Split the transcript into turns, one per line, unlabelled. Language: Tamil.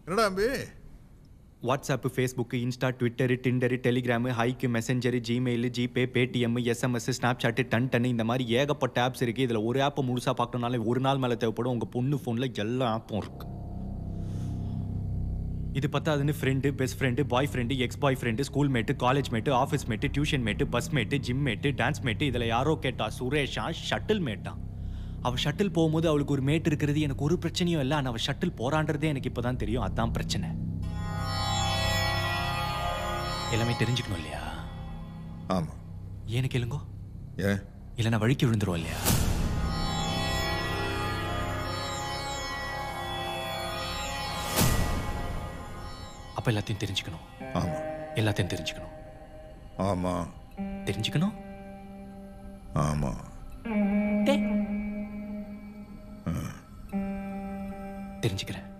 என்னடா Ambi
WhatsApp Facebook Insta Twitter Tinder Telegram Hike Messenger Gmail GPay Paytm SMS Snapchat ton ton இந்த மாதிரி ஏகப்பட்ட ஆப்ஸ் இருக்குது இதில் ஒரு ஆப்பை முழுசாக பார்க்கணுனாலே ஒரு நாள் மேலே தேவைப்படும் உங்கள் பொண்ணு ஃபோனில் எல்லா ஆப்பும் இருக்கு இது பத்தாதுன்னு friend best friend boy friend ex boy friend school mate college mate office mate tuition mate bus mate gym mate dance mate இதில் யாரோ கேட்டா சுரேஷா ஷட்டில் மேட்டா அவள் ஷட்டில் போகும்போது அவளுக்கு ஒரு மேட் இருக்கிறது எனக்கு ஒரு பிரச்சனையும் இல்லை ஆனால் அவள் ஷட்டில் போறான்றதே எனக்கு இப்போ தான் தெரியும் அதான் பிரச்சனை எல்லாமே தெரிஞ்சுக்கணும் இல்லையா
ஆமா
ஏன்னு கேளுங்கோ
ஏன்
இல்லைன்னா வழிக்கு விழுந்துருவோம் இல்லையா அப்ப எல்லாத்தையும் தெரிஞ்சுக்கணும்
ஆமா
எல்லாத்தையும் தெரிஞ்சுக்கணும்
ஆமா
தெரிஞ்சுக்கணும்
ஆமா
தெரிஞ்சுக்கிறேன்